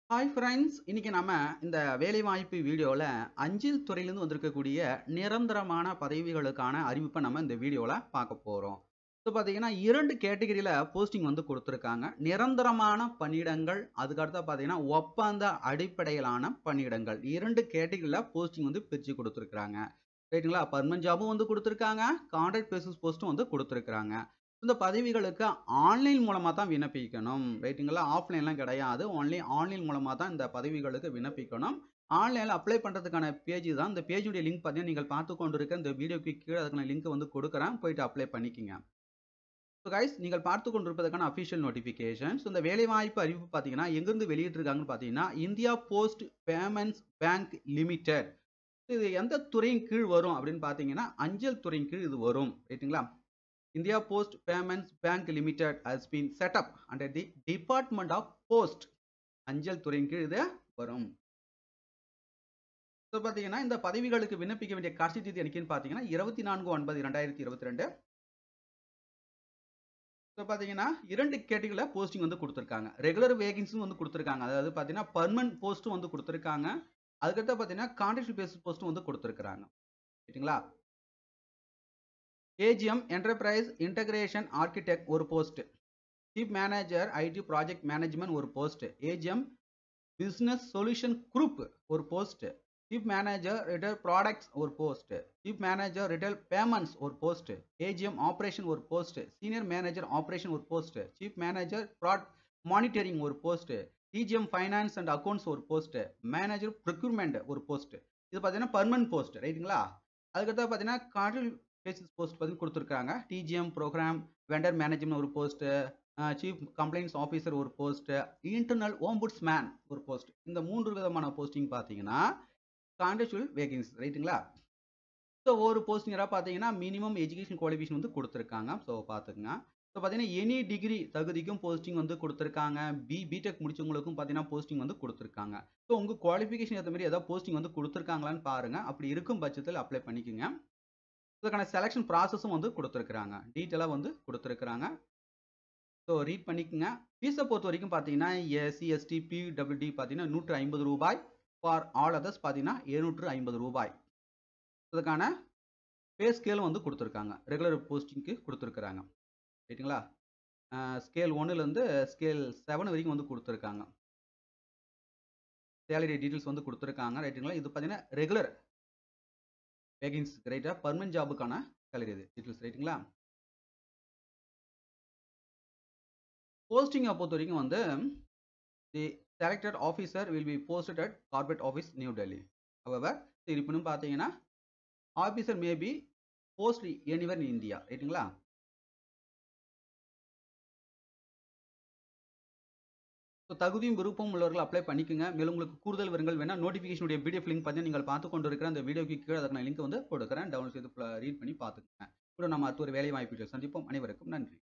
Hi friends இன்னைக்கு நம்ம இந்த வேலைவாய்ப்பு வீடியோவில் அஞ்சல் துறையிலேருந்து வந்திருக்கக்கூடிய நிரந்தரமான பதவிகளுக்கான அறிவிப்பை நம்ம இந்த வீடியோவில் பார்க்க போகிறோம் ஸோ பார்த்தீங்கன்னா இரண்டு கேட்டகரியில் போஸ்டிங் வந்து கொடுத்துருக்காங்க நிரந்தரமான பணியிடங்கள் அதுக்கடுத்து பார்த்தீங்கன்னா ஒப்பந்த அடிப்படையிலான பணியிடங்கள் இரண்டு கேட்டகரியில் போஸ்டிங் வந்து பிரித்து கொடுத்துருக்குறாங்க ரைட்டுங்களா பர்மனன்ட் ஜாபும் வந்து கொடுத்துருக்காங்க கான்ட்ராக்ட் பேசிஸ் போஸ்ட்டும் வந்து கொடுத்துருக்குறாங்க இந்த பதவிகளுக்கு ஆன்லைன் மூலமாக தான் விண்ணப்பிக்கணும் ரைட்டுங்களா ஆஃப்லைன்லாம் கிடையாது ஒன்லி ஆன்லைன் மூலமாக தான் இந்த பதவிகளுக்கு விண்ணப்பிக்கணும் ஆன்லைனில் அப்ளை பண்ணுறதுக்கான பேஜ் தான் இந்த பேஜுடைய லிங்க் பார்த்தீங்கன்னா நீங்கள் பார்த்து கொண்டு இருக்க இந்த வீடியோக்கு கீழே அதுக்கான லிங்க் வந்து கொடுக்குறேன் போயிட்டு அப்ளை பண்ணிக்கோங்க ஸோ கைஸ் நீங்கள் பார்த்து கொண்டிருப்பதற்கான அஃபிஷியல் நோட்டிஃபிகேஷன்ஸ் இந்த வேலைவாய்ப்பு அறிவிப்பு பார்த்தீங்கன்னா எங்கேருந்து வெளியிட்டிருக்காங்கன்னு பார்த்தீங்கன்னா India post payments bank limited இது எந்த துறையின் கீழ் வரும் அப்படின்னு பார்த்தீங்கன்னா அஞ்சல் துறையின் கீழ் இது வரும் ரைட்டுங்களா India Post Payments Bank Limited has been set up under the Department of Post. அஞ்சல் துறையின் கீழ் இது வரும் ஸோ பார்த்தீங்கன்னா இந்த பதவிகளுக்கு விண்ணப்பிக்க வேண்டிய கடைசி தேதி எனக்குன்னு பார்த்தீங்கன்னா இருபத்தி நான்கு ஒன்பது ரெண்டாயிரத்தி இருபத்தி ரெண்டு ஸோ பார்த்தீங்கன்னா இரண்டு கேட்டகரியில் போஸ்டிங் வந்து கொடுத்துருக்காங்க ரெகுலர் வேகன்ஸும் வந்து கொடுத்துருக்காங்க அதாவது பார்த்தீங்கன்னா பர்மனன்ட் போஸ்ட்டும் வந்து கொடுத்துருக்காங்க அதுக்கடுத்து பார்த்தீங்கன்னா கான்ட்ராக்ட் பேசிஸ் போஸ்ட்டும் வந்து கொடுத்துருக்காங்க ரைட்டுங்களா ஏஜிஎம் என்டர்பிரைஸ் இன்டகிரேஷன் ஆர்கிடெக்ட் ஒரு post chief manager IT project management ஒரு post AGM business solution group ஒரு post chief manager retail products ஒரு post chief manager retail payments ஒரு போஸ்ட் ஏஜிஎம் ஆப்ரேஷன் ஒரு போஸ்ட் சீனியர் மேனேஜர் ஆப்ரேஷன் ஒரு post chief manager fraud monitoring ஒரு post DGM finance and accounts ஒரு post manager procurement ஒரு post இது பார்த்தீங்கன்னா permanent post ரைட்டுங்களா அதுக்கடுத்து பார்த்தீங்கன்னா கான்ட்ரல் பேசிஸ் போஸ்ட் பற்றி கொடுத்துருக்காங்க டிஜிஎம் ப்ரோக்ராம் வெண்டர் மேனேஜ்மெண்ட் ஒரு போஸ்ட்டு சீஃப் கம்ப்ளைண்ட்ஸ் ஆஃபீஸர் ஒரு போஸ்ட்டு இன்டர்னல் ஓம்புட்ஸ் மேன் ஒரு போஸ்ட் இந்த மூன்று விதமான போஸ்டிங் பார்த்தீங்கன்னா கான்ட்ரக்சுவல் வேகன்ஸ் ரைட்டுங்களா ஸோ ஒரு போஸ்டிங்கராக பார்த்தீங்கன்னா மினிமம் எஜுகேஷன் குவாலிஃபிகேஷன் வந்து கொடுத்துருக்காங்க ஸோ பார்த்துக்குங்க ஸோ பார்த்தீங்கன்னா எனி டிகிரி தகுதிக்கும் போஸ்டிங் வந்து கொடுத்துருக்காங்க பி பிடெக் முடிச்சவங்களுக்கும் பார்த்தீங்கன்னா போஸ்டிங் வந்து கொடுத்துருக்காங்க ஸோ உங்கள் குவாலிஃபிகேஷன் ஏற்ற மாதிரி ஏதாவது போஸ்டிங் வந்து கொடுத்துருக்காங்களான்னு பாருங்கள் அப்படி இருக்கும் பட்சத்தில் அப்ளை பண்ணிக்கோங்க இதுக்கான செலெக்ஷன் ப்ராசஸும் வந்து கொடுத்துருக்குறாங்க டீட்டெயிலாக வந்து கொடுத்துருக்குறாங்க ஸோ ரீட் பண்ணிக்கோங்க ஃபீஸை பொறுத்த வரைக்கும் பார்த்தீங்கன்னா எஸ்சி எஸ்டி பிடபிள்யூடி பார்த்தீங்கன்னா நூற்று ஐம்பது ரூபாய் ஃபார் ஆல் அதர்ஸ் பார்த்தீங்கன்னா எழுநூற்று ஐம்பது ரூபாய் இதுக்கான பே ஸ்கேலும் வந்து கொடுத்துருக்காங்க ரெகுலர் போஸ்டிங்க்கு கொடுத்துருக்குறாங்க ரைட்டுங்களா ஸ்கேல் ஒன்றுலேருந்து ஸ்கேல் செவன் வரைக்கும் வந்து கொடுத்துருக்காங்க சேலரி டீட்டெயில்ஸ் வந்து கொடுத்துருக்காங்க ரைட்டுங்களா இது பார்த்தீங்கன்னா ரெகுலர் வேகன்ஸ் ரைட்டா பர்மனன்ட் ஜாபுக்கான சேலரி இது டீட்டெயில்ஸ் ரைட்டுங்களா போஸ்டிங்கை பொறுத்த வரைக்கும் வந்து the selected officer will be posted at corporate office New Delhi அவர் இருப்பினும் பார்த்தீங்கன்னா officer may be post anywhere in India ரைட்டுங்களா ஸோ தகுதியும் விருப்பம் உள்ளவர்கள் அப்ளை பண்ணிக்கோங்க மேலும் உங்களுக்கு கூடுதல் விவரங்கள் வேணால் நோட்டிஃபிகேஷனுடைய பிடிஎஃப் லிங்க் பார்த்து நீங்கள் பார்த்து கொண்டு இருக்கிற அந்த வீடியோக்கு கீழே அதற்கான லிங்க் வந்து கொடுக்குறேன் டவுன்லோட் செய்து ரீட் பண்ணி பார்த்துக்கோங்க கூட நம்ம அடுத்த ஒரு வேலை வாய்ப்புகள் சந்திப்போம் அனைவருக்கும் நன்றி